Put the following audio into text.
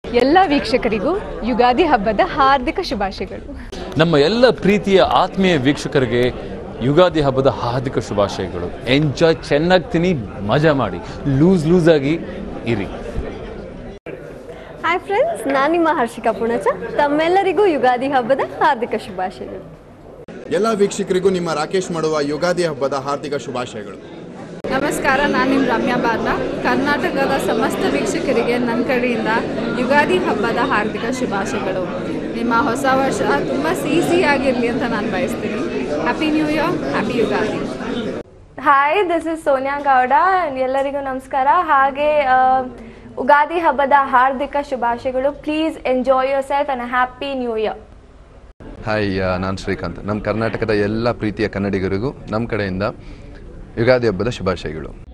ಎಲ್ಲ ವೀಕ್ಷಕರಿಗೂ ಯುಗಾದಿ ಹಬ್ಬದ ಹಾರ್ದಿಕ ಶುಭಾಶಯಗಳು ನಮ್ಮ ಎಲ್ಲ ಪ್ರೀತಿಯ ಆತ್ಮೀಯ ವೀಕ್ಷಕರಿಗೆ ಯುಗಾದಿ ಹಬ್ಬದ ಹಾರ್ದಿಕ ಶುಭಾಶಯಗಳು ಎಂಜಾಯ್ ಚೆನ್ನಾಗಿ ತಿನ್ನಿ ಮಜಾ ಮಾಡಿ ಲೂಸ್ ಲೂಸ್ ಆಗಿ ಇರಿ ಹಾಯ್ ಫ್ರೆಂಡ್ಸ್ ನಾನು ನಿಮ್ಮ ಹರ್ಷಿಕಾ ಪುಣಚ ತಮ್ಮೆಲ್ಲರಿಗೂ ಯುಗಾದಿ ಹಬ್ಬದ ಹಾರ್ದಿಕ ಶುಭಾಶಯಗಳು ಎಲ್ಲ ವೀಕ್ಷಕರಿಗೂ ನಿಮ್ಮ ರಾಕೇಶ್ ಮಾಡುವ ಯುಗಾದಿ ಹಬ್ಬದ ಹಾರ್ದಿಕ ಶುಭಾಶಯಗಳು ನಮಸ್ಕಾರ ನಾನು ನಿಮ್ಮ ರಮ್ಯಾ ಬಾರ್ನ ಕರ್ನಾಟಕದ ಸಮಸ್ತ ವೀಕ್ಷಕರಿಗೆ ನನ್ನ ಕಡೆಯಿಂದ ಯುಗಾದಿ ಹಬ್ಬದ ಹಾರ್ದಿಕ ಶುಭಾಶಯಗಳು ನಿಮ್ಮ ಹೊಸ ವರ್ಷ ತುಂಬ ಸಿಹಿಯಾಗಿರಲಿ ಅಂತ ನಾನು ಬಯಸ್ತೀನಿ happy new year happy Ugadi hi this is Sonia Gowda ಎಲ್ಲರಿಗೂ ನಮಸ್ಕಾರ ಹಾಗೆ ಆ, ಉಗಾದಿ ಹಬ್ಬದ ಹಾರ್ದಿಕ ಶುಭಾಶಯಗಳು please enjoy yourself and happy new year hi ನಾನು ಶ್ರೀಕಾಂತ್ ನಮ್ಮ ಕರ್ನಾಟಕದ ಎಲ್ಲ ಪ್ರೀತಿಯ ಕನ್ನಡಿಗರಿಗೂ ನಮ್ಮ ಕಡೆಯಿಂದ ಯುಗಾದಿ ಹಬ್ಬದ ಶುಭಾಶಯಗಳು